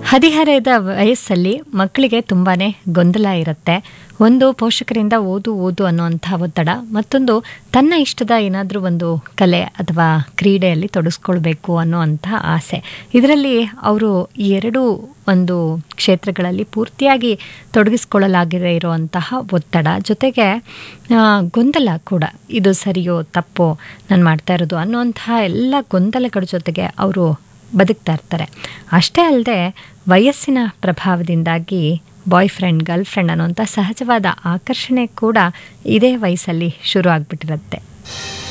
ಹದಿಹರೆಯದ ವಯಸ್ಸಲ್ಲಿ ಮಕ್ಕಳಿಗೆ ತುಂಬಾ ಗೊಂದಲ ಇರುತ್ತೆ ಒಂದು ಪೋಷಕರಿಂದ ಓದು ಓದು ಅನ್ನುವಂಥ ಒತ್ತಡ ಮತ್ತೊಂದು ತನ್ನ ಇಷ್ಟದ ಏನಾದರೂ ಒಂದು ಕಲೆ ಅಥವಾ ಕ್ರೀಡೆಯಲ್ಲಿ ತೊಡಗಿಸ್ಕೊಳ್ಬೇಕು ಅನ್ನುವಂಥ ಆಸೆ ಇದರಲ್ಲಿ ಅವರು ಈ ಎರಡು ಒಂದು ಕ್ಷೇತ್ರಗಳಲ್ಲಿ ಪೂರ್ತಿಯಾಗಿ ತೊಡಗಿಸ್ಕೊಳ್ಳಲಾಗಿರೋ ಇರುವಂತಹ ಒತ್ತಡ ಜೊತೆಗೆ ಆ, ಗೊಂದಲ ಕೂಡ ಇದು ಸರಿಯೋ ತಪ್ಪೋ ನಾನು ಮಾಡ್ತಾ ಇರೋದು ಅನ್ನುವಂತಹ ಎಲ್ಲ ಗೊಂದಲಗಳ ಜೊತೆಗೆ ಅವರು ಬದುಕ್ತಾ ಇರ್ತಾರೆ ಅಷ್ಟೇ ಅಲ್ಲದೆ ವಯಸ್ಸಿನ ಪ್ರಭಾವದಿಂದಾಗಿ ಬಾಯ್ ಫ್ರೆಂಡ್ ಗರ್ಲ್ ಫ್ರೆಂಡ್ ಅನ್ನುವಂಥ ಸಹಜವಾದ ಆಕರ್ಷಣೆ ಕೂಡ ಇದೇ ವಯಸ್ಸಲ್ಲಿ ಶುರು ಆಗಿಬಿಟ್ಟಿರುತ್ತೆ